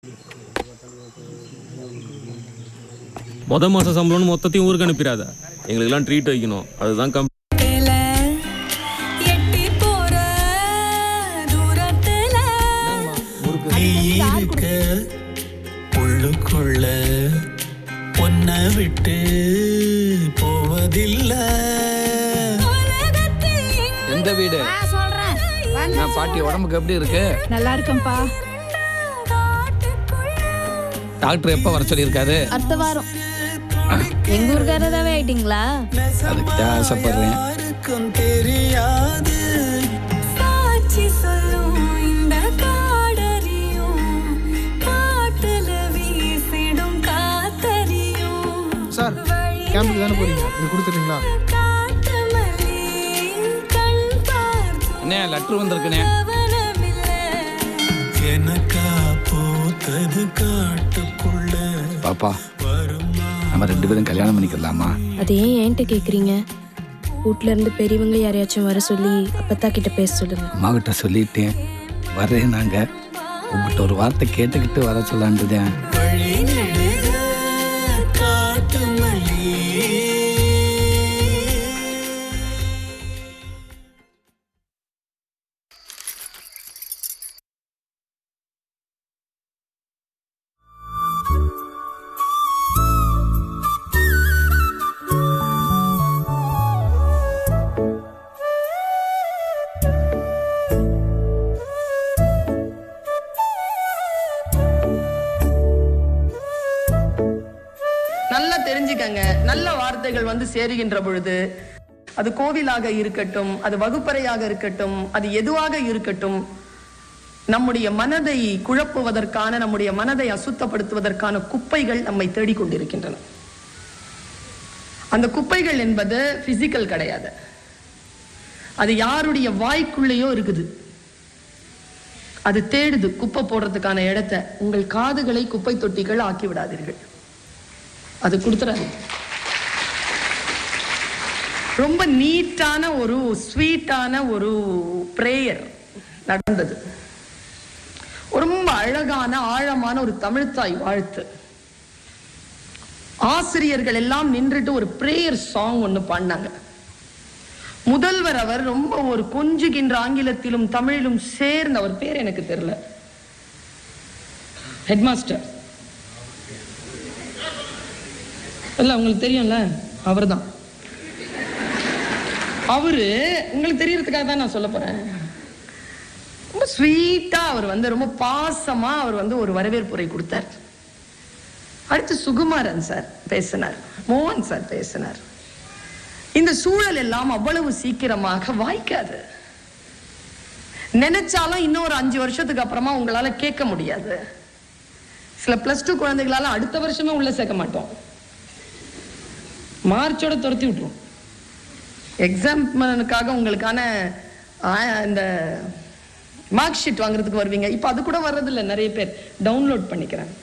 மொத மாச சம்பளம்னு மொத்தத்தையும் ஊருக்கு அனுப்பிடாத எங்களுக்கெல்லாம் ட்ரீட் வைக்கணும் அதுதான் கம் தூரத்துல, எட்டி போற தூரத்துல நீ இருக்க உள்ளுக்குள்ள பொன்ன விட்டு போவதில்லை உலகத்தில் எங்கு எந்த வீடு சொல்றேன் நான் பாட்டி உடம்புக்கு எப்படி இருக்கு நல்லா இருக்கேன்ப்பா காட்டுக்குள்ள டாக்டர் எப்போ வர சொல்லியிருக்காரு அடுத்த வாரம் எங்க ஊருக்காரதாவே ஆயிட்டீங்களா அதுக்கு தான் ஆசைப்படுறேன் யாருக்கும் தெரியாது சாட்சி சொல்லும் இந்த காடறியும் காட்டுல வீசிடும் காத்தறியும் சார் கேம்புக்கு தானே போறீங்க இது கொடுத்துட்டீங்களா காட்டு மல்லி கண் பார்த்து அண்ணே லெட்ரு வந்திருக்குண்ணே கவனமில்லை எனக்கா பூத்தது காட்டுக்குள்ள பாப்பா நம்ம ரெண்டு பேரும் கல்யாணம் பண்ணிக்கலாமா அது ஏன் என்கிட்ட கேக்குறீங்க வீட்ல இருந்து பெரியவங்க யாரையாச்சும் வர சொல்லி அப்பத்தா கிட்ட பேச சொல்லுங்க அம்மா கிட்ட சொல்லிட்டேன் வரேன் நாங்க உங்ககிட்ட ஒரு வார்த்தை கேட்டுக்கிட்டு வர சொல்லான்ட்டுதான் வழி நெடுக காட்டு மல்லி நல்லா தெரிஞ்சுக்கங்க நல்ல வார்த்தைகள் வந்து சேருகின்ற பொழுது அது கோவிலாக இருக்கட்டும் அது வகுப்பறையாக இருக்கட்டும் அது எதுவாக இருக்கட்டும் நம்முடைய மனதை குழப்புவதற்கான நம்முடைய மனதை அசுத்தப்படுத்துவதற்கான குப்பைகள் நம்மை தேடிக்கொண்டிருக்கின்றன அந்த குப்பைகள் என்பது பிசிக்கல் கிடையாது அது யாருடைய வாய்க்குள்ளேயோ இருக்குது அது தேடுது குப்பை போடுறதுக்கான இடத்தை உங்கள் காதுகளை குப்பை தொட்டிகள் ஆக்கி விடாதீர்கள் அது கொடுத்துறாரு ரொம்ப நீட்டான ஒரு ஸ்வீட்டான ஒரு பிரேயர் நடந்தது ரொம்ப அழகான ஆழமான ஒரு தமிழ்த்தாய் வாழ்த்து ஆசிரியர்கள் எல்லாம் நின்றுட்டு ஒரு பிரேயர் சாங் ஒன்னு பாடினாங்க முதல்வர் அவர் ரொம்ப ஒரு கொஞ்சுகின்ற ஆங்கிலத்திலும் தமிழிலும் சேர்ந்த அவர் பேர் எனக்கு தெரியல ஹெட்மாஸ்டர் இல்ல உங்களுக்கு தெரியும்ல அவர்தான் அவரு உங்களுக்கு தெரியறதுக்காக தான் நான் சொல்ல போறேன் ரொம்ப ஸ்வீட்டா அவர் வந்து ரொம்ப பாசமா அவர் வந்து ஒரு வரவேற்புரை கொடுத்தார் அடுத்து சுகுமாரன் சார் பேசினார் மோகன் சார் பேசினார் இந்த சூழல் எல்லாம் அவ்வளவு சீக்கிரமாக வாய்க்காது நினைச்சாலும் இன்னும் ஒரு அஞ்சு வருஷத்துக்கு அப்புறமா உங்களால கேட்க முடியாது சில பிளஸ் டூ குழந்தைகளால அடுத்த வருஷமே உள்ள சேர்க்க மாட்டோம் மார்ச்சோட துரத்தி விட்டுரும் எக்ஸாம்க்காக உங்களுக்கான ஆ, இந்த மார்க் ஷீட் வாங்குறதுக்கு வருவீங்க இப்போ அது கூட வர்றதில்ல நிறைய பேர் டவுன்லோட் பண்ணிக்கிறேன்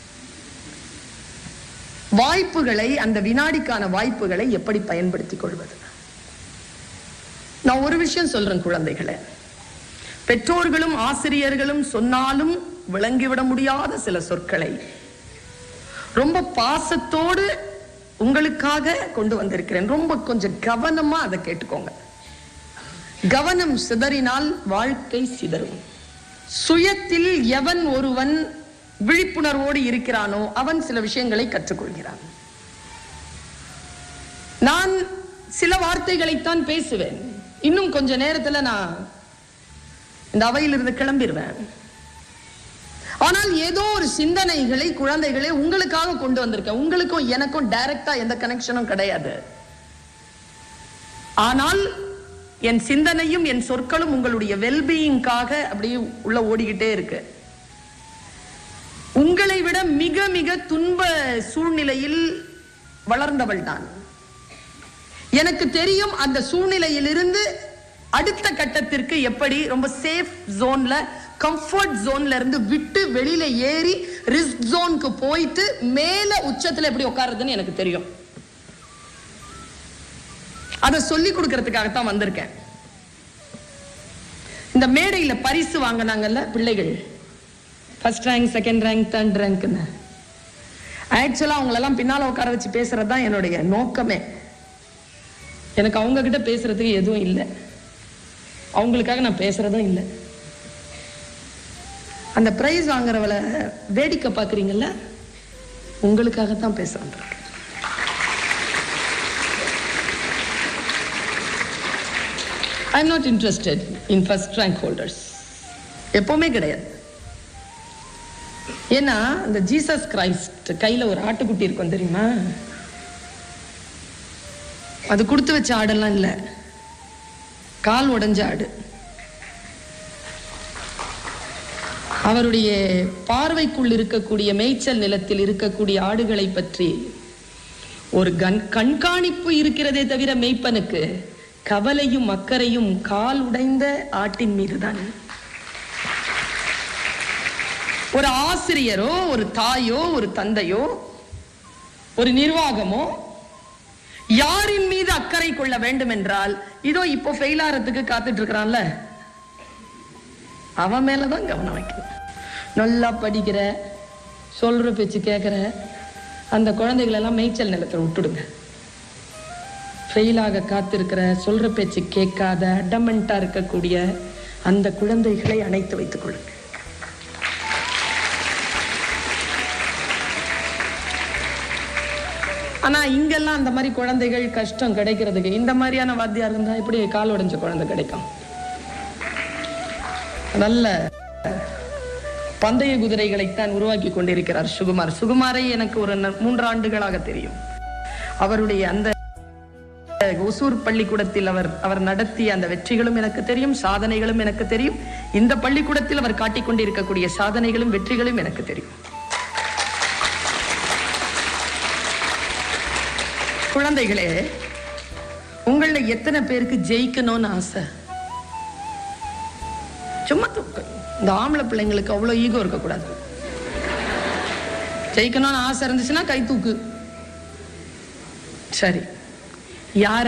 வாய்ப்புகளை அந்த வினாடிக்கான வாய்ப்புகளை எப்படி பயன்படுத்திக் கொள்வது நான் ஒரு விஷயம் சொல்றேன் குழந்தைகளே பெற்றோர்களும் ஆசிரியர்களும் சொன்னாலும் விளங்கிவிட முடியாத சில சொற்களை ரொம்ப பாசத்தோடு உங்களுக்காக கொண்டு வந்திருக்கிறேன் ரொம்ப கொஞ்சம் கவனமா அதை கேட்டுக்கோங்க கவனம் சிதறினால் வாழ்க்கை சிதறும் சுயத்தில் எவன் ஒருவன் விழிப்புணர்வோடு இருக்கிறானோ அவன் சில விஷயங்களை கற்றுக்கொள்கிறான் நான் சில வார்த்தைகளைத்தான் பேசுவேன் இன்னும் கொஞ்ச நேரத்துல நான் இந்த அவையிலிருந்து கிளம்பிடுவேன் ஆனால் ஏதோ ஒரு சிந்தனைகளை குழந்தைகளை உங்களுக்காக கொண்டு வந்திருக்கேன் உங்களுக்கும் எனக்கும் டைரக்டா எந்த கனெக்ஷனும் கிடையாது ஆனால் என் சிந்தனையும் என் சொற்களும் உங்களுடைய வெல்பீயிங்காக அப்படியே உள்ள ஓடிக்கிட்டே இருக்கு உங்களை விட மிக மிக துன்ப சூழ்நிலையில் வளர்ந்தவள் நான் எனக்கு தெரியும் அந்த சூழ்நிலையிலிருந்து அடுத்த கட்டத்திற்கு எப்படி ரொம்ப சேஃப் ஜோன்ல கம்ஃபர்ட் ஜோன்ல இருந்து விட்டு வெளியில ஏறி ரிஸ்க் ஜோனுக்கு போயிட்டு மேல உச்சத்துல எப்படி உட்காருதுன்னு எனக்கு தெரியும் அதை சொல்லி கொடுக்கறதுக்காகத்தான் வந்திருக்கேன் இந்த மேடையில பரிசு வாங்கினாங்கல்ல பிள்ளைகள் first rank second rank third ரேங்க்னு ஆக்சுவலாக அவங்களெல்லாம் பின்னால் உட்கார வச்சு பேசுறது தான் என்னுடைய நோக்கமே எனக்கு அவங்க கிட்ட பேசுறதுக்கு எதுவும் இல்லை அவங்களுக்காக நான் பேசுறதும் இல்லை அந்த பிரைஸ் வாங்குறவளை வேடிக்கை பார்க்குறீங்கல்ல உங்களுக்காக தான் பேசுறேன் I am not interested in first rank holders எப்பவுமே கிடையாது ஏன்னா இந்த ஜீசஸ் கிரைஸ்ட் கையில ஒரு ஆட்டுக்குட்டி இருக்கும் தெரியுமா அது கொடுத்து வச்ச ஆடெல்லாம் இல்லை கால் உடைஞ்ச ஆடு அவருடைய பார்வைக்குள் இருக்கக்கூடிய மேய்ச்சல் நிலத்தில் இருக்கக்கூடிய ஆடுகளை பற்றி ஒரு கண் கண்காணிப்பு இருக்கிறதே தவிர மேய்ப்பனுக்கு கவலையும் அக்கறையும் கால் உடைந்த ஆட்டின் மீதுதான் ஒரு ஆசிரியரோ ஒரு தாயோ ஒரு தந்தையோ ஒரு நிர்வாகமோ யாரின் மீது அக்கறை கொள்ள வேண்டும் என்றால் இதோ இப்போ ஃபெயில் ஆறதுக்கு காத்துட்டு இருக்கிறான்ல அவன் மேலதான் கவனம் வைக்கணும் நல்லா படிக்கிற சொல்ற பேச்சு கேட்குற அந்த குழந்தைகளை எல்லாம் மேய்ச்சல் நிலத்தில் விட்டுடுங்க ஃபெயிலாக காத்திருக்கிற சொல்ற பேச்சு கேட்காத அடமெண்டா இருக்கக்கூடிய அந்த குழந்தைகளை அணைத்து வைத்துக் கொள்ளுங்க ஆனா இங்கெல்லாம் அந்த மாதிரி குழந்தைகள் கஷ்டம் கிடைக்கிறதுக்கு இந்த மாதிரியான வாத்தியார் இருந்தா எப்படி கால் உடைஞ்ச குழந்தை கிடைக்கும் நல்ல பந்தய குதிரைகளைத்தான் உருவாக்கி கொண்டிருக்கிறார் சுகுமார் சுகுமாரை எனக்கு ஒரு ந- மூன்று ஆண்டுகளாக தெரியும் அவருடைய அந்த ஒசூர் பள்ளிக்கூடத்தில் அவர் அவர் நடத்திய அந்த வெற்றிகளும் எனக்கு தெரியும் சாதனைகளும் எனக்கு தெரியும் இந்த பள்ளிக்கூடத்தில் அவர் காட்டிக் கொண்டிருக்கக்கூடிய சாதனைகளும் வெற்றிகளும் எனக்கு தெரியும் குழந்தைகளே உங்கள எத்தனை பேருக்கு ஜெயிக்கணும்னு ஆசை சும்மா தூக்கு இந்த ஆம்பளை பிள்ளைங்களுக்கு அவ்வளோ ஈகோ இருக்கக்கூடாது ஜெயிக்கணும்னு ஆசை இருந்துச்சுன்னா கை தூக்கு சரி யார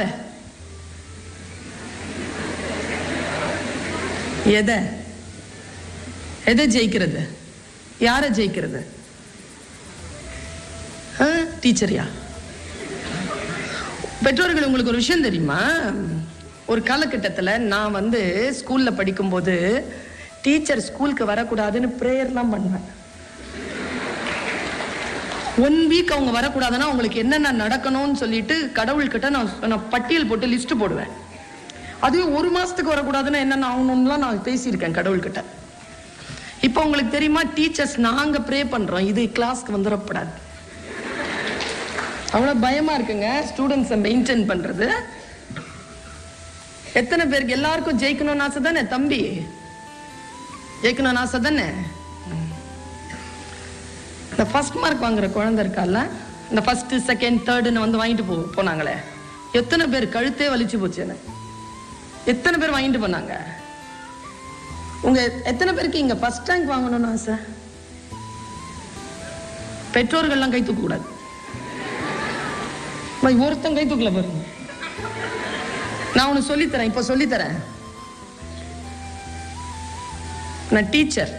எதை எதை ஜெயிக்கிறது யாரை ஜெயிக்கிறது டீச்சரியா பெற்றோர்கள் உங்களுக்கு ஒரு விஷயம் தெரியுமா ஒரு காலகட்டத்தில் நான் வந்து ஸ்கூலில் படிக்கும்போது டீச்சர் ஸ்கூலுக்கு வரக்கூடாதுன்னு ப்ரேயர்லாம் பண்ணுவேன் ஒன் வீக் அவங்க வரக்கூடாதுன்னா அவங்களுக்கு என்னென்ன நடக்கணும்னு சொல்லிட்டு கடவுள்கிட்ட நான் நான் பட்டியல் போட்டு லிஸ்ட் போடுவேன் அதுவே ஒரு மாசத்துக்கு வரக்கூடாதுன்னா என்னென்ன ஆகணும்லாம் நான் பேசியிருக்கேன் கடவுள்கிட்ட இப்போ உங்களுக்கு தெரியுமா டீச்சர்ஸ் நாங்க ப்ரே பண்றோம் இது கிளாஸ்க்கு வந்துடக்கூடாது அவ்வளோ பயமா இருக்குங்க ஸ்டூடெண்ட்ஸை மெயின்டைன் பண்றது எத்தனை பேருக்கு எல்லாருக்கும் ஜெயிக்கணும்னு ஆசை தானே தம்பி ஜெயிக்கணும்னு ஆசை தானே இந்த ஃபர்ஸ்ட் மார்க் வாங்குற குழந்தை இருக்கால இந்த ஃபர்ஸ்ட் செகண்ட் தேர்டுன்னு வந்து வாங்கிட்டு போ போனாங்களே எத்தனை பேர் கழுத்தே வலிச்சு போச்சு எனக்கு எத்தனை பேர் வாங்கிட்டு போனாங்க உங்க எத்தனை பேருக்கு இங்க ஃபர்ஸ்ட் ரேங்க் வாங்கணும்னு ஆசை பெற்றோர்கள்லாம் கை தூக்க கூடாது மை, ஒருத்தன் கை தூக்கல பாருங்க நான் உனக்கு சொல்லித்தரேன் இப்போ சொல்லித்தரேன் நான் teacher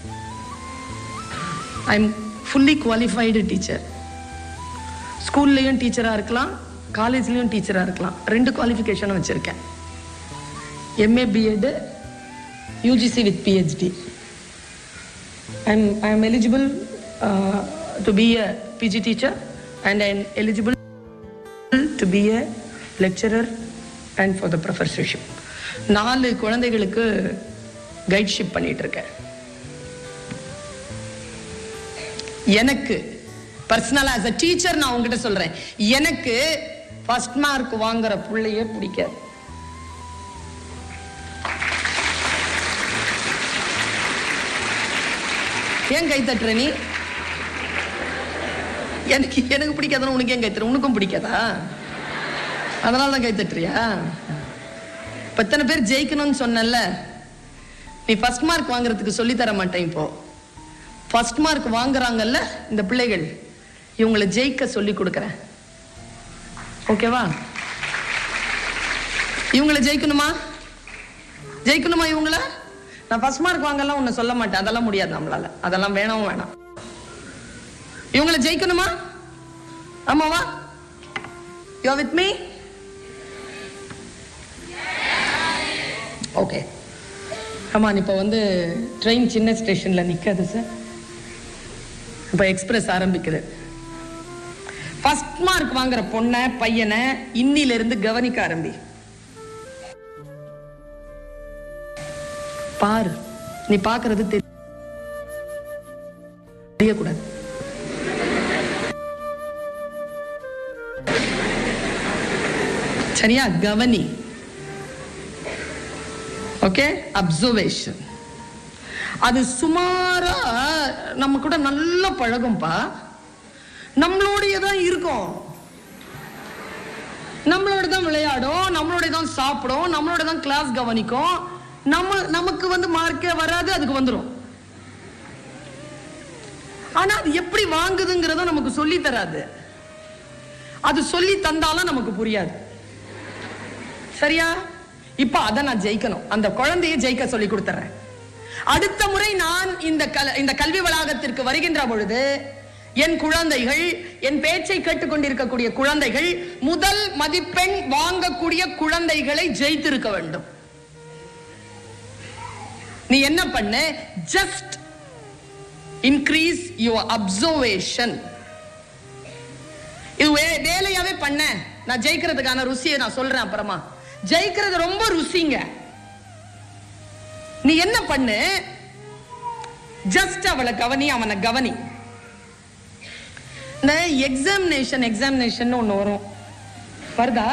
I am fully qualified teacher ஸ்கூல்லையும் டீச்சராக இருக்கலாம் காலேஜ்லேயும் டீச்சராக இருக்கலாம் ரெண்டு குவாலிஃபிகேஷனும் வச்சுருக்கேன் MA BEd UGC with PhD I'm I am eligible to be a PG teacher and I am eligible to be a lecturer and for the professorship நாலு குழந்தைகளுக்கு கைட்ஷிப் பண்ணிட்டு இருக்கேன் எனக்கு பர்சனலா as a டீச்சர் நான் உங்ககிட்ட சொல்றேன் எனக்கு ஃபர்ஸ்ட் மார்க் வாங்குற புள்ளையே பிடிக்காது ஏன் கை தட்டுற நீ எனக்கு எனக்கு பிடிக்காதுன்னு உனக்கு ஏன் கை தட்டுற உனக்கும் பிடிக்காதா அதனால தான் கை தட்டுறியா இப்ப எத்தனை பேர் ஜெயிக்கணும்னு சொன்னல நீ ஃபர்ஸ்ட் மார்க் வாங்குறதுக்கு சொல்லி தர மாட்டேன் இப்போ ஃபர்ஸ்ட் மார்க் வாங்குறாங்கல்ல இந்த பிள்ளைகள் இவங்களை ஜெயிக்க சொல்லி கொடுக்குறேன் ஓகேவா இவங்களை ஜெயிக்கணுமா ஜெயிக்கணுமா இவங்கள நான் ஃபர்ஸ்ட் மார்க் வாங்கலாம் உன்னை சொல்ல மாட்டேன் அதெல்லாம் முடியாது நம்மளால அதெல்லாம் வேணவும் வேணாம் இவங்களை ஜெயிக்கணுமா ஆமாவா you with me okay come on இப்போ வந்து ட்ரெயின் சின்ன ஸ்டேஷனில் நிற்காது சார் இப்போ எக்ஸ்பிரஸ் ஆரம்பிக்குது ஃபர்ஸ்ட் மார்க் வாங்குற பொண்ணை பையனை இன்னில இருந்து கவனிக்க ஆரம்பி பாரு நீ பார்க்கிறது தெரியக்கூடாது சரியா கவனி ஓகே அப்சர்வேஷன் அது சுமாரா நம்ம கூட நல்லா பழகும்பா நம்மளோடய தான் இருக்கும் நம்மளோட தான் விளையாடும் நம்மளோட தான் சாப்பிடும் நம்மளோட தான் கிளாஸ் கவனிக்கும் நம்ம நமக்கு வந்து மார்க்கே வராது அதுக்கு வந்துடும் ஆனா அது எப்படி வாங்குதுங்கிறத நமக்கு சொல்லி தராது அது சொல்லி தந்தாலும் நமக்கு புரியாது சரியா இப்ப அதை நான் ஜெயிக்கணும் அந்த குழந்தையை ஜெயிக்க சொல்லி கொடுத்துறேன் அடுத்த முறை நான் இந்த கல இந்த கல்வி வளாகத்திற்கு வருகின்ற பொழுது என் குழந்தைகள் என் பேச்சை கேட்டுக்கொண்டிருக்கக்கூடிய குழந்தைகள் முதல் மதிப்பெண் வாங்கக்கூடிய குழந்தைகளை ஜெயித்திருக்க வேண்டும் நீ என்ன பண்ண ஜஸ்ட் இன்க்ரீஸ் யுவர் அப்சர்வேஷன் இது வே- வேலையாவே பண்ண நான் ஜெயிக்கிறதுக்கான ருசியை நான் சொல்றேன் அப்புறமா ஜெயிக்கிறது ரொம்ப ருசிங்க நீ என்ன பண்ணு ஜஸ்ட் அவளை கவனி அவனை கவனி இந்த எக்ஸாமினேஷன் எக்ஸாமினேஷன் ஒண்ணு வரும் வருதா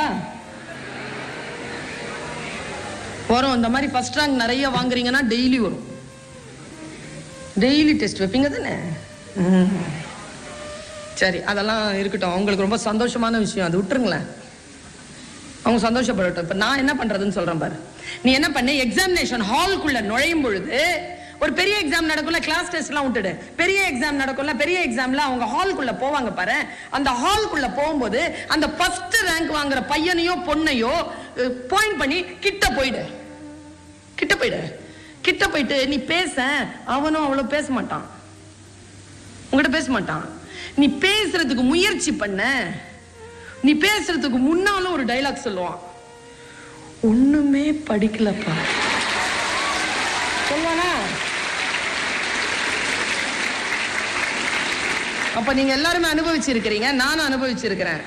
வரும் இந்த மாதிரி ஃபர்ஸ்ட் ரேங்க் நிறைய வாங்குறீங்கன்னா டெய்லி வரும் டெய்லி டெஸ்ட் வைப்பீங்க தானே ம். சரி அதெல்லாம் இருக்கட்டும் அவங்களுக்கு ரொம்ப சந்தோஷமான விஷயம் அது விட்டுருங்களேன் அவங்க சந்தோஷப்படட்டும் இப்ப நான் என்ன பண்றதுன்னு சொல்றேன் பாரு நீ என்ன பண்ணு எக்ஸாமினேஷன் ஹால்குள்ள நுழையும் பொழுது ஒரு பெரிய எக்ஸாம் நடக்கும்ல கிளாஸ் டெஸ்ட்லாம் விட்டுடு பெரிய எக்ஸாம் நடக்கும்ல பெரிய எக்ஸாம்ல அவங்க ஹால்குள்ள போவாங்க பாரு அந்த ஹால்குள்ள போகும்போது அந்த ஃபர்ஸ்ட் ரேங்க் வாங்குற பையனையோ பொண்ணையோ பாயிண்ட் பண்ணி கிட்ட போயிடு கிட்ட போயிடு கிட்ட போயிட்டு நீ பேச அவனும் அவ்வளவு பேச மாட்டான் உங்ககிட்ட பேச மாட்டான் நீ பேசுறதுக்கு முயற்சி பண்ண நீ பேசுறதுக்கு முன்னாலும் ஒரு டைலாக் சொல்லுவான் ஒண்ணுமே படிக்கலப்பா சொல்லுவானா அப்ப நீங்க எல்லாருமே அனுபவிச்சிருக்கிறீங்க நானும் அனுபவிச்சிருக்கிறேன்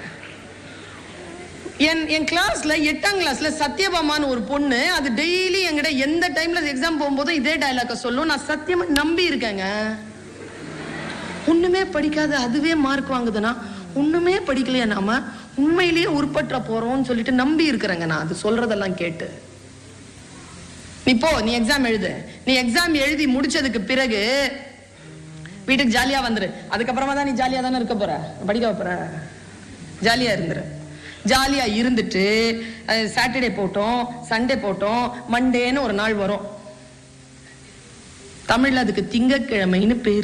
என் என் கிளாஸ்ல எட்டாம் கிளாஸ்ல சத்யபாமான்னு ஒரு பொண்ணு அது டெய்லி என்கிட்ட எந்த டைம்ல எக்ஸாம் போகும்போதும் இதே டைலாக்க சொல்லும் நான் சத்தியமா நம்பி இருக்கேங்க ஒண்ணுமே படிக்காத அதுவே மார்க் வாங்குதுன்னா ஒண்ணுமே படிக்கலையா நாம உண்மையிலேயே உருப்பற்ற போறோம்னு சொல்லிட்டு நம்பி இருக்கிறேங்க நான் அது சொல்றதெல்லாம் கேட்டு நீ போ நீ எக்ஸாம் எழுது நீ எக்ஸாம் எழுதி முடிச்சதுக்கு பிறகு வீட்டுக்கு ஜாலியா வந்துரு அதுக்கப்புறமா தான் நீ ஜாலியா தானே இருக்க போற படிக்க போற ஜாலியா இருந்துரு ஜாலியா இருந்துட்டு சாட்டர்டே போட்டோம் சண்டே போட்டோம் மண்டேன்னு ஒரு நாள் வரும் தமிழ்ல அதுக்கு திங்கட்கிழமைன்னு பேர்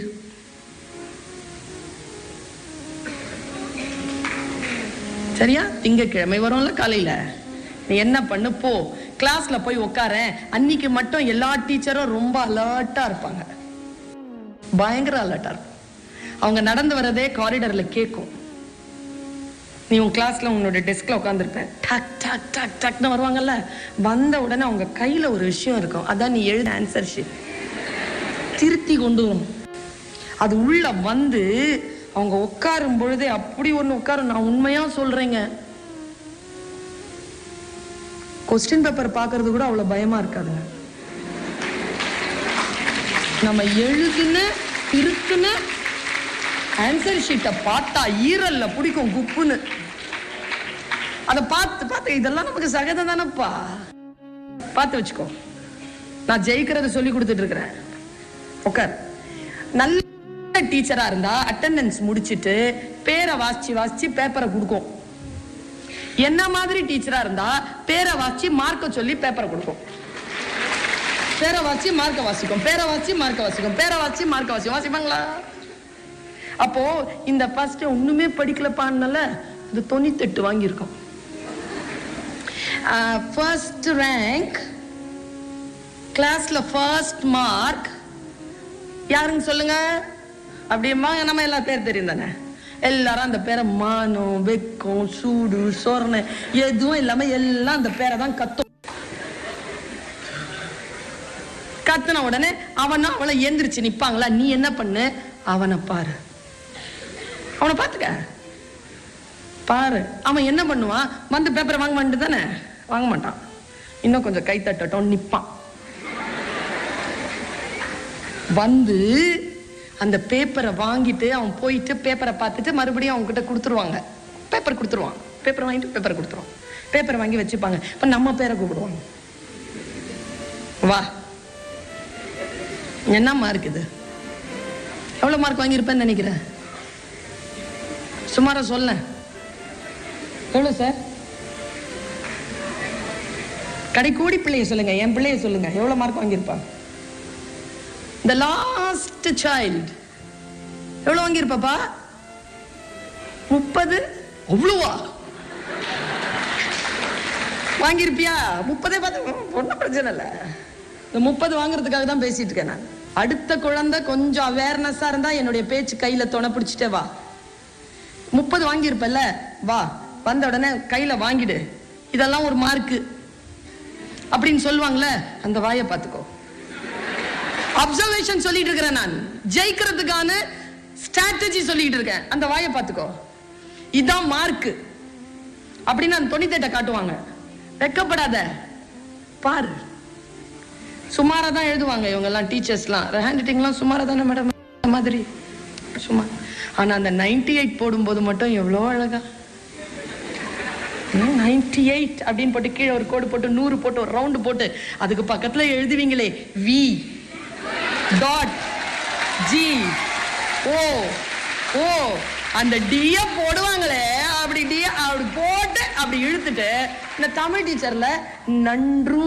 சரியா திங்கட்கிழமை வரும்ல காலையில நீ என்ன பண்ணு போ கிளாஸ்ல போய் உட்காரேன் அன்னைக்கு மட்டும் எல்லா டீச்சரும் ரொம்ப அலர்ட்டா இருப்பாங்க பயங்கர அலர்ட்டா இருக்கும் அவங்க நடந்து வரதே காரிடர்ல கேட்கும் நீ உன் கிளாஸ்ல உன்னோட டெஸ்க்ல உட்காந்துருப்ப டக் டக் டக் டக்னு வருவாங்கல்ல வந்த உடனே அவங்க கையில ஒரு விஷயம் இருக்கும் அதான் நீ எழுத ஆன்சர் ஷீட் திருத்தி கொண்டு வரும் அது உள்ள வந்து அவங்க உட்காரும் பொழுதே அப்படி ஒண்ணு உட்காரும் நான் உண்மையா சொல்றேங்க கொஸ்டின் பேப்பர் பார்க்கிறது கூட அவ்வளவு பயமா இருக்காதுங்க நம்ம எழுதுன திருத்துன ஆன்சர் ஷீட்டை பார்த்தா ஈரல்ல பிடிக்கும் குப்புன்னு அதை பார்த்து பார்த்து இதெல்லாம் நமக்கு சகஜம் தானப்பா பார்த்து வச்சுக்கோ நான் ஜெயிக்கிறத சொல்லி கொடுத்துட்டு இருக்கிறேன் உட்கார் நல்ல டீச்சரா இருந்தா அட்டெண்டன்ஸ் முடிச்சிட்டு பேரை வாசிச்சு வாசிச்சு பேப்பரை கொடுக்கும் என்ன மாதிரி டீச்சரா இருந்தா பேரை வாசிச்சு மார்க்க சொல்லி பேப்பரை கொடுக்கும் பேரை வாசி மார்க்க வாசிக்கும் பேரை வாசி மார்க்க வாசிக்கும் பேரை வாசி மார்க்க வாசிக்கும் வாசிப்பாங்களா அப்போ இந்த ஃபர்ஸ்ட் ஒண்ணுமே படிக்கலப்பான்னால இது தொண்ணூத்தெட்டு வாங்கியிருக்கோம் ஃபர்ஸ்ட் ரேங்க் கிளாஸ்ல ஃபர்ஸ்ட் மார்க் யாருங்க சொல்லுங்க அப்படிமா நம்ம எல்லா பேர் தெரியும் தானே எல்லாரும் அந்த பேரை மானம் வெக்கம் சூடு சொரணை எதுவும் இல்லாம எல்லாம் அந்த பேரை தான் கத்தும் கத்துன உடனே அவனா அவளை எந்திரிச்சு நிப்பாங்களா நீ என்ன பண்ணு அவனை பாரு அவனை பார்த்துக்க பாரு அவன் என்ன பண்ணுவான் வந்து பேப்பரை வாங்க மாட்டு தானே வாங்க மாட்டான் இன்னும் கொஞ்சம் கை தட்டட்டும் நிப்பான் வந்து அந்த பேப்பரை வாங்கிட்டு அவன் போயிட்டு பேப்பரை பார்த்துட்டு மறுபடியும் அவங்க கிட்ட கொடுத்துருவாங்க பேப்பர் கொடுத்துருவான் பேப்பர் வாங்கிட்டு பேப்பர் கொடுத்துருவான் பேப்பரை வாங்கி வச்சுப்பாங்க இப்ப நம்ம பேரை கூப்பிடுவாங்க வா என்ன மார்க் இது எவ்வளவு மார்க் வாங்கியிருப்பேன்னு நினைக்கிறேன் சுமாரா சொல்ல எவ்வளவு சார் கடைக்கூடி பிள்ளைய சொல்லுங்க என் பிள்ளைய சொல்லுங்க எவ்வளவு மார்க் வாங்கியிருப்பா இந்த லாஸ்ட் சைல்டு எவ்வளவு வாங்கியிருப்பாப்பா முப்பது அவ்வளோவா வாங்கியிருப்பியா முப்பதே பார்த்து ஒன்றும் பிரச்சனை இல்லை இந்த முப்பது வாங்குறதுக்காக தான் பேசிட்டு இருக்கேன் நான் அடுத்த குழந்தை கொஞ்சம் அவேர்னஸா இருந்தா என்னுடைய பேச்சு கையில துணை பிடிச்சிட்டே வா முப்பது வாங்கியிருப்பல்ல வா வந்த உடனே கையில வாங்கிடு இதெல்லாம் ஒரு மார்க்கு அப்படின்னு சொல்லுவாங்கல்ல அந்த வாயை பார்த்துக்கோ அப்சர்வேஷன் சொல்லிட்டு இருக்கிறேன் நான் ஜெயிக்கிறதுக்கான ஸ்ட்ராட்டஜி சொல்லிட்டு இருக்கேன் அந்த வாயை பார்த்துக்கோ இதான் மார்க் அப்படின்னு அந்த தொண்ணூத்தெட்டை காட்டுவாங்க வெக்கப்படாத பாரு சுமாரா தான் எழுதுவாங்க இவங்க எல்லாம் டீச்சர்ஸ்லாம் ஹேண்ட் ரைட்டிங்லாம் சுமாரா தானே மேடம் மாதிரி சும்மா ஆனா அந்த நைன்டி எயிட் போடும்போது மட்டும் எவ்வளோ அழகா நைன்டி எயிட் அப்படின்னு போட்டு கீழே ஒரு கோடு போட்டு நூறு போட்டு ஒரு ரவுண்டு போட்டு அதுக்கு பக்கத்துல எழுதுவீங்களே V dot G O O அந்த டிய போடுவாங்களே அப்படி டிய அப்படி போட்டு அப்படி இழுத்துட்டு இந்த தமிழ் டீச்சர்ல நன்று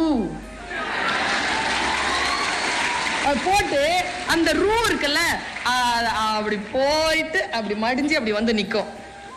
அது போட்டு அந்த ரூ இருக்குல்ல அ- அப்படி போயிட்டு அப்படி மடிஞ்சு அப்படி வந்து நிக்கும்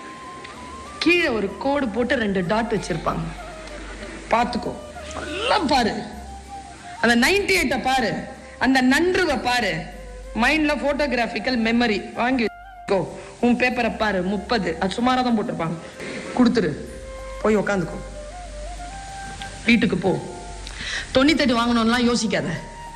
கீழே ஒரு கோடு போட்டு ரெண்டு டாட் வச்சிருப்பாங்க பார்த்துக்கோ நல்லா பாரு அந்த நைன்டி எயிட்ட பாரு அந்த நன்றுவை பாரு மைண்ட்ல போட்டோகிராபிக்கல் மெமரி வாங்கி வச்சுக்கோ உன் பேப்பரை பாரு முப்பது அது சுமாரா தான் போட்டிருப்பாங்க கொடுத்துரு போய் உக்காந்துக்கோ வீட்டுக்கு போ தொண்ணூத்தெட்டு வாங்கணும்லாம் யோசிக்காத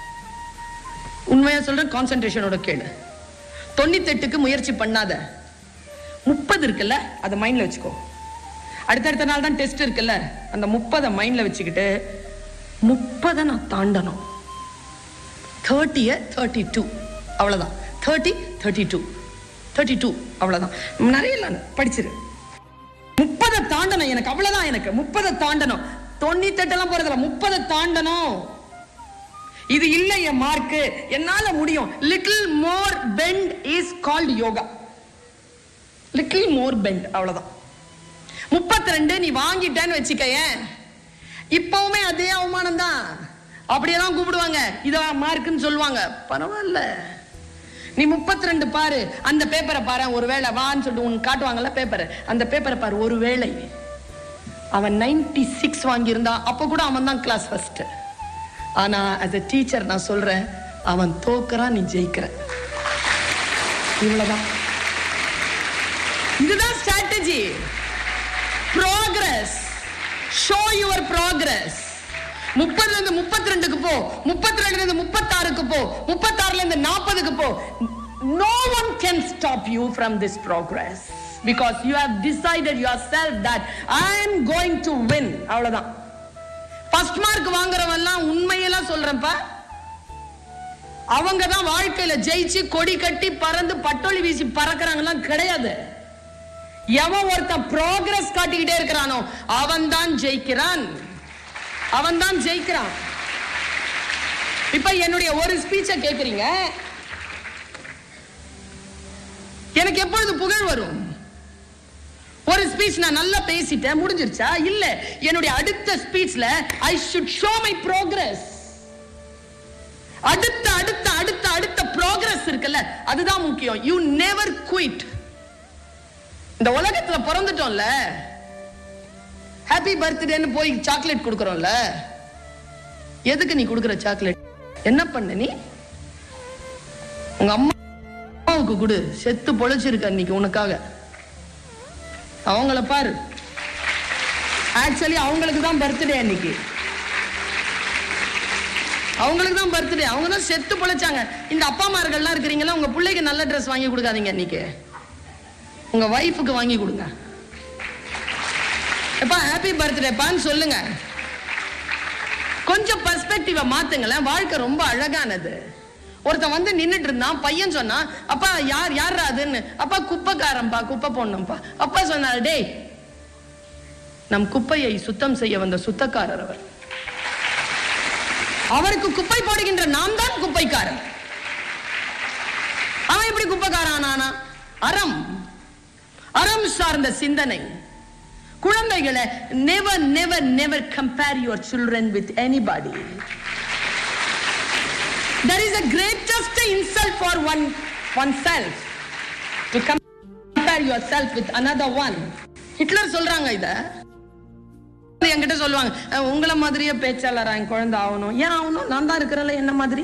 உண்மையா சொல்றேன் கான்சென்ட்ரேஷனோட கேளு தொண்ணூத்தெட்டுக்கு முயற்சி பண்ணாத முப்பது இருக்குல்ல அதை மைண்ட்ல வச்சுக்கோ அடுத்தடுத்த நாள் தான் டெஸ்ட் இருக்குல்ல அந்த முப்பதை மைண்ட்ல வச்சுக்கிட்டு முப்பதை நான் தாண்டணும் தேர்ட்டிய தேர்ட்டி டூ அவ்வளோதான் thirty thirty two thirty two அவ்வளோதான் நிறைய இல்லை படிச்சிரு முப்பதை தாண்டணும் எனக்கு அவ்வளவுதான் எனக்கு முப்பதை தாண்டணும் தொண்ணூத்தெட்டெல்லாம் போறதில்ல முப்பதை தாண்டணும் இது இல்ல என் மார்க் என்னால முடியும் little more bend is called yoga little more bend அவ்வளவுதான் முப்பத்தி ரெண்டு நீ வாங்கிட்டேன்னு வச்சுக்கயேன் இப்பவுமே அதே அவமானம் தான் அப்படியெல்லாம் கூப்பிடுவாங்க இத மார்க்குன்னு சொல்லுவாங்க பரவாயில்ல நீ முப்பத்தி ரெண்டு பாரு அந்த பேப்பரை பாரு ஒருவேளை வான்னு சொல்லிட்டு உனக்கு காட்டுவாங்கல்ல பேப்பர் அந்த பேப்பரை பாரு ஒருவேளை அவன் 96 சிக்ஸ் வாங்கியிருந்தா அப்ப கூட அவன் தான் கிளாஸ் ஃபர்ஸ்ட் ஆனா as a டீச்சர் நான் சொல்றேன் அவன் தோக்குறான் நீ ஜெயிக்கிற இவ்வளவுதான் இதுதான் strategy progress show your progress முப்பதுல இருந்து முப்பத்தி ரெண்டுக்கு போ முப்பத்தி ரெண்டுல இருந்து முப்பத்தாறுக்கு போ முப்பத்தாறுல இருந்து நாற்பதுக்கு போ no one can stop you from this progress because you have decided yourself that I am going to win அவ்வளவுதான் ஃபர்ஸ்ட் மார்க் வாங்குறவன்லாம் உண்மையெல்லாம் சொல்றேன்ப்பா அவங்க தான் வாழ்க்கையில ஜெயிச்சு கொடி கட்டி பறந்து பட்டொளி வீசி பறக்குறாங்கலாம் கிடையாது எவன் ஒருத்தன் ப்ரோக்ரஸ் காட்டிக்கிட்டே இருக்கிறானோ அவன் தான் ஜெயிக்கிறான் அவன் தான் ஜெயிக்கிறான் இப்ப என்னுடைய ஒரு ஸ்பீச்சை கேக்குறீங்க எனக்கு எப்பொழுது புகழ் வரும் ஒரு ஸ்பீச் நான் நல்லா பேசிட்டேன் முடிஞ்சிருச்சா இல்ல என்னுடைய அடுத்த ஸ்பீச்ல I should show my progress அடுத்த அடுத்த அடுத்த அடுத்த ப்ரோக்ரஸ் இருக்குல்ல அதுதான் முக்கியம் யூ நெவர் குயிட் இந்த உலகத்துல பிறந்துட்டோம்ல ஹாப்பி பர்த்டேன்னு போய் சாக்லேட் கொடுக்கறோம்ல எதுக்கு நீ கொடுக்குற சாக்லேட் என்ன பண்ண நீ உங்க அம்மாவுக்கு கொடு செத்து பொழைச்சிருக்க அன்னைக்கு உனக்காக அவங்கள பாரு ஆக்சுவலி அவங்களுக்கு தான் பர்த்டே அன்னைக்கு அவங்களுக்கு தான் பர்த்டே அவங்க தான் செத்து பொழைச்சாங்க இந்த அப்பா அம்மார்கள்லாம் இருக்கிறீங்களா உங்க பிள்ளைக்கு நல்ல ட்ரெஸ் வாங்கி கொடுக்காதீங்க இன்னைக்கு உங்க ஒய்ஃபுக்கு வாங்கி கொடுங்க எப்பா ஹாப்பி பர்த்டேப்பான்னு சொல்லுங்க கொஞ்சம் பர்ஸ்பெக்டிவ மாத்துங்களேன் வாழ்க்கை ரொம்ப அழகானது ஒருத்தன் வந்து நின்னுட்டு இருந்தான் பையன் சொன்னான் அப்பா யார் யார் அதுன்னு அப்பா குப்பைக்காரன்பா குப்பை போடணும்பா அப்பா சொன்னாரு டேய் நம் குப்பையை சுத்தம் செய்ய வந்த சுத்தக்காரர் அவர் அவருக்கு குப்பை போடுகின்ற நாம் தான் குப்பைக்காரன் அவன் எப்படி குப்பைக்காரன் ஆனானா அறம் அறம் சார்ந்த சிந்தனை குழந்தைகளை never never never compare your children with anybody there is a greatest insult for one oneself to compare yourself with another one Hitler சொல்றாங்க இத என்கிட்ட சொல்லுவாங்க "அஹ், உங்களை மாதிரியே பேச்சாளரா என் குழந்தை ஆகணும் ஏன் ஆகணும் நான் தான் இருக்கிறல என்ன மாதிரி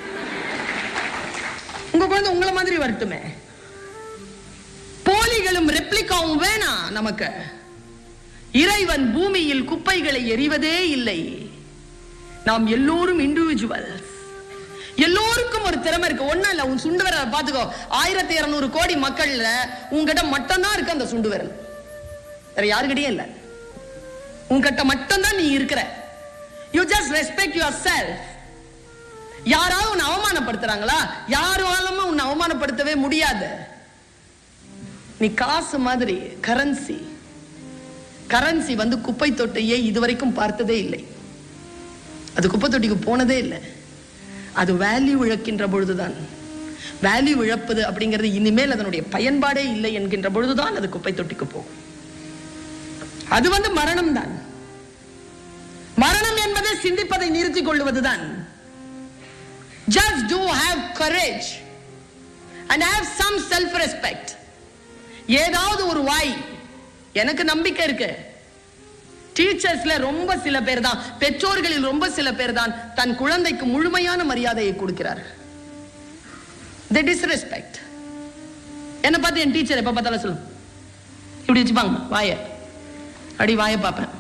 உங்க குழந்தை உங்களை மாதிரி வரட்டுமே போலிகளும் ரெப்ளிகாவும் வேணாம் நமக்கு இறைவன் பூமியில் குப்பைகளை எறிவதே இல்லை நாம் எல்லோரும் இண்டிவிஜுவல்ஸ் எல்லோருக்கும் ஒரு திறமை இருக்கு ஒண்ணும் இல்ல உன் சுண்டு விரல் பாத்துக்கோ ஆயிரத்தி இருநூறு கோடி மக்கள்ல உங்ககிட்ட மட்டும்தான் இருக்கு அந்த சுண்டு விரல் வேற யாருக்கிட்டயும் இல்ல உன்கிட்ட மட்டும்தான் நீ இருக்கிற you just respect yourself யாராவது உன்னை அவமானப்படுத்துறாங்களா யாராலும் உன்னை அவமானப்படுத்தவே முடியாது நீ காசு மாதிரி கரன்சி கரன்சி வந்து குப்பை தொட்டையே இதுவரைக்கும் பார்த்ததே இல்லை அது குப்பை தொட்டிக்கு போனதே இல்லை அது வேல்யூ இழக்கின்ற பொழுதுதான் வேல்யூ இழப்பது அப்படிங்கிறது இனிமேல் அதனுடைய பயன்பாடே இல்லை என்கின்ற பொழுதுதான் அது குப்பை தொட்டிக்கு போகும் அது வந்து மரணம் தான் மரணம் என்பதை சிந்திப்பதை நிறுத்திக் கொள்வதுதான் just do have courage and have some self respect ஏதாவது ஒரு வாய் எனக்கு நம்பிக்கை இருக்கு டீச்சர்ஸ்ல ரொம்ப சில பேர் தான் பெற்றோர்களில் ரொம்ப சில பேர் தான் தன் குழந்தைக்கு முழுமையான மரியாதையை கொடுக்கிறார்கள் they disrespect என்ன பார்த்து என் டீச்சர் எப்ப பார்த்தாலும் சொல்லும் இப்படி வச்சுப்பாங்க வாய அப்படி வாய பார்ப்பேன்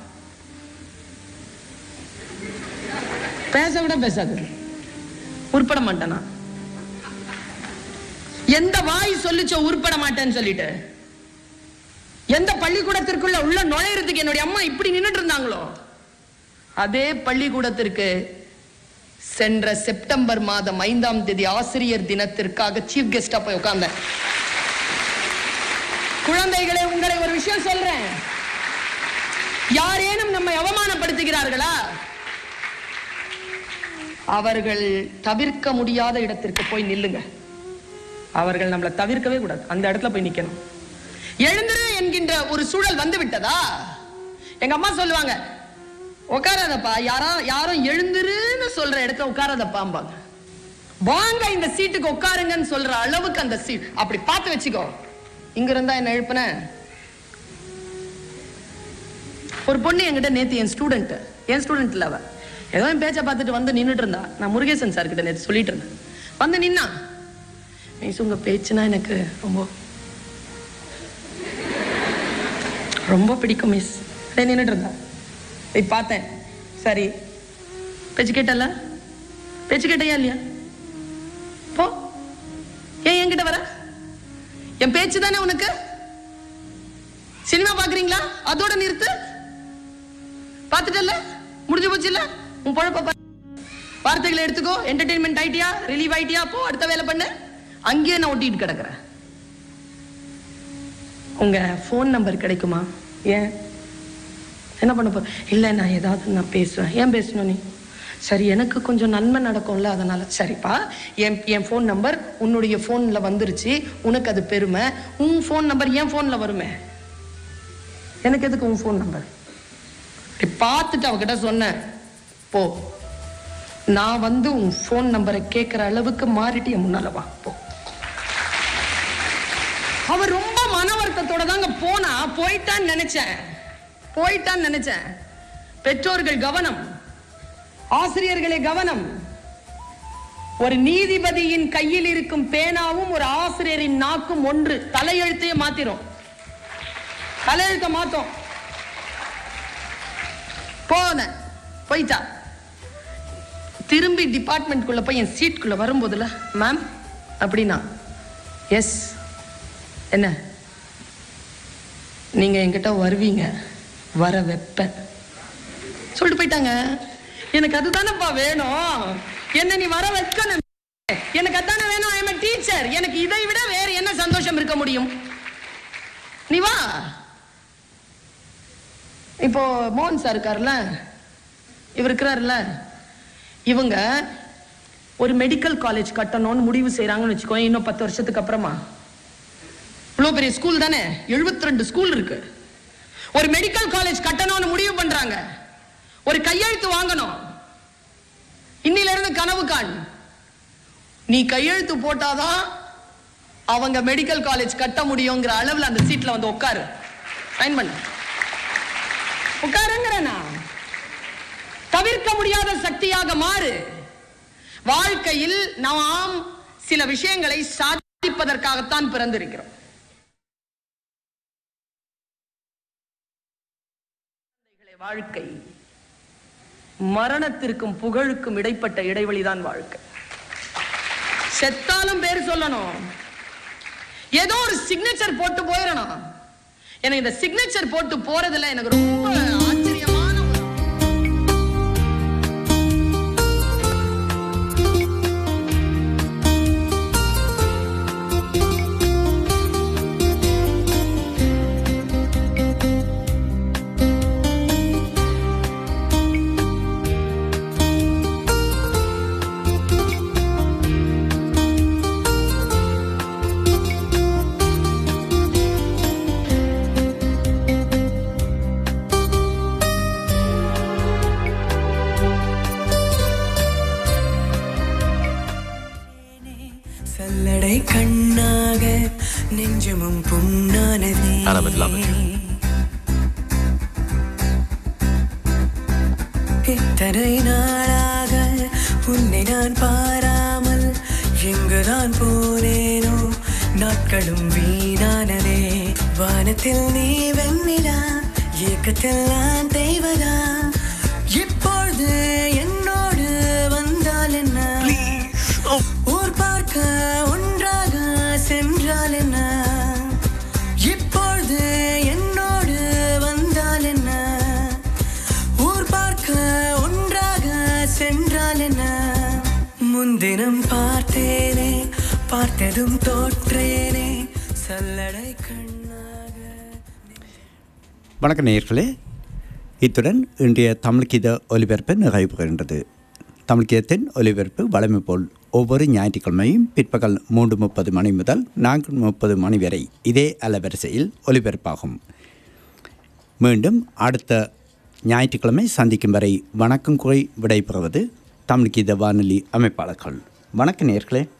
பேச விட பேசாது உருப்பட மாட்டேனா எந்த வாய் சொல்லிச்சோ உருப்பட மாட்டேன்னு சொல்லிட்டு எந்த பள்ளிக்கூடத்திற்குள்ள உள்ள நுழையறதுக்கு என்னுடைய அம்மா இப்படி நின்னுட்டு இருந்தாங்களோ அதே பள்ளிக்கூடத்திற்கு சென்ற செப்டம்பர் மாதம் ஐந்தாம் தேதி ஆசிரியர் தினத்திற்காக சீஃப் கெஸ்டா போய் உட்கார்ந்தேன் குழந்தைகளே உங்களை ஒரு விஷயம் சொல்றேன் யாரேனும் நம்மை அவமானப்படுத்துகிறார்களா அவர்கள் தவிர்க்க முடியாத இடத்திற்கு போய் நில்லுங்க அவர்கள் நம்மளை தவிர்க்கவே கூடாது அந்த இடத்துல போய் நிக்கணும் எழுந்திரு என்கின்ற ஒரு சூழல் வந்து விட்டதா எங்க அம்மா சொல்லுவாங்க உட்காராதப்பா யாரா யாரும் எழுந்திருன்னு சொல்ற இடத்துல உட்காராதப்பாம்பாங்க வாங்க இந்த சீட்டுக்கு உட்காருங்கன்னு சொல்ற அளவுக்கு அந்த சீட் அப்படி பார்த்து வச்சுக்கோ இங்க இருந்தா என்ன எழுப்புன ஒரு பொண்ணு என்கிட்ட நேத்து என் ஸ்டூடெண்ட் என் ஸ்டூடெண்ட் இல்ல அவ ஏதோ என் பேச்சை பார்த்துட்டு வந்து நின்னுட்டு இருந்தா நான் முருகேசன் சார் கிட்ட நேத்து சொல்லிட்டு இருந்தேன் வந்து நின்னா மிஸ் உங்க பேச்சுனா எனக்கு ரொம்ப ரொம்ப பிடிக்கும் மிஸ் நின்னுட்டு இருந்தா போய் பார்த்தேன் சரி பேச்சு கேட்டல பேச்சு கேட்டையா இல்லையா போ ஏன் என்கிட்ட வர என் பேச்சு தானே உனக்கு சினிமா பாக்குறீங்களா அதோட நிறுத்து பார்த்துட்டல முடிஞ்சு போச்சு இல்ல உன் பொழப்ப பாரு. வார்த்தைகளை எடுத்துக்கோ என்டர்டெயின்மெண்ட் ஆயிட்டியா ரிலீவ் ஆயிட்டியா போ அடுத்த வேலை பண்ணு அங்கேயே நான் ஒட்டிட்டு கிடக்குறேன் உங்க ஃபோன் நம்பர் கிடைக்குமா ஏன் என்ன பண்ண போற இல்ல நான் ஏதாவது நான் பேசுவேன் ஏன் பேசணும் நீ சரி எனக்கு கொஞ்சம் நன்மை நடக்கும்ல அதனால சரிப்பா என் என் ஃபோன் நம்பர் உன்னுடைய ஃபோன்ல வந்துருச்சு உனக்கு அது பெருமை உன் ஃபோன் நம்பர் என் ஃபோன்ல வருமே எனக்கு எதுக்கு உன் ஃபோன் நம்பர் பார்த்துட்டு அவகிட்ட சொன்னேன் போ நான் வந்து உன் ஃபோன் நம்பரை கேட்குற அளவுக்கு மாறிட்டு என் முன்னால வா போ அவ ரொம்ப மன வருத்தத்தோட தாங்க போனா போயிட்டான்னு நினைச்சேன் போயிட்டான்னு நினைச்சேன் பெற்றோர்கள் கவனம் ஆசிரியர்களே கவனம் ஒரு நீதிபதியின் கையில் இருக்கும் பேனாவும் ஒரு ஆசிரியரின் நாக்கும் ஒன்று தலையெழுத்தையே மாத்திரும் தலையெழுத்த மாத்தோம் போனேன் போயிட்டா திரும்பி டிபார்ட்மெண்ட்குள்ள போய் என் சீட்குள்ள வரும்போதுல மேம் அப்படின்னா எஸ் என்ன நீங்க என்கிட்ட வருவீங்க வர வைப்பேன் சொல்லிட்டு போயிட்டாங்க எனக்கு அதுதானப்பா வேணும் என்ன நீ வர வைக்கணும் எனக்கு அதானே வேணும் ஐ டீச்சர் எனக்கு இதை விட வேற என்ன சந்தோஷம் இருக்க முடியும் நீ வா இப்போ மோகன் சார் இருக்கார்ல இவர் இருக்கிறார்ல இவங்க ஒரு மெடிக்கல் காலேஜ் கட்டணும்னு முடிவு செய்றாங்கன்னு வச்சுக்கோ இன்னும் பத்து வருஷத்துக்கு அப்புறமா இவ்வளோ பெரிய ஸ்கூல் தானே 72 ரெண்டு ஸ்கூல் இருக்கு ஒரு மெடிக்கல் காலேஜ் கட்டணும்னு முடிவு பண்றாங்க ஒரு கையெழுத்து வாங்கணும் இன்னில இருந்து கனவு காண் நீ கையெழுத்து போட்டாதான் அவங்க மெடிக்கல் காலேஜ் கட்ட முடியுங்கிற அளவுல அந்த சீட்ல வந்து உட்காரு சைன் பண்ணு உட்காருங்கிறனா தவிர்க்க முடியாத சக்தியாக மாறு வாழ்க்கையில் நாம் சில விஷயங்களை சாதிப்பதற்காகத்தான் பிறந்திருக்கிறோம் வாழ்க்கை மரணத்திற்கும் புகழுக்கும் இடைப்பட்ட இடைவெளிதான் வாழ்க்கை செத்தாலும் பேர் சொல்லணும் ஏதோ ஒரு சிக்னேச்சர் போட்டு போயிடணும் எனக்கு இந்த சிக்னேச்சர் போட்டு போறதுல எனக்கு ரொம்ப ஆச்சரியமான ஒரு சல்லடை கண்ணாக நெஞ்சமும் புண்ணானதே I would love it. இத்தனை நாளாக உன்னை நான் பாராமல் எங்குதான் போனேனோ நாட்களும் வீணானதே வானத்தில் நீ வெண்ணிலா ஏக்கத்தில் நான் தெய்வதா இப்பொழுது என்னோடு வந்தால் என்ன ஊர் பார்க்க ஒன்றாக சென்றால் என்ன இப்பொழுது என்னோடு வந்தால் என்ன ஊர் பார்க்க ஒன்றாக சென்றால் என்ன முன்தினம் பார்த்தேனே பார்த்ததும் தோற்றேனே சல்லடை கண்ணாக வணக்கம் நேயர்களே இத்துடன் இன்றைய தமிழ்கீத ஒலிபரப்பு நிறைவு பெறுகின்றது தமிழ்கீதத்தின் ஒலிபரப்பு வழமை போல் ஒவ்வொரு ஞாயிற்றுக்கிழமையும் பிற்பகல் மூன்று முப்பது மணி முதல் நான்கு முப்பது மணி வரை இதே அலைவரிசையில் ஒலிபரப்பாகும் மீண்டும் அடுத்த ஞாயிற்றுக்கிழமை சந்திக்கும் வரை வணக்கம் கூறி விடைபெறுவது தமிழ்கீத வானொலி அமைப்பாளர்கள் வணக்க நேயர்களே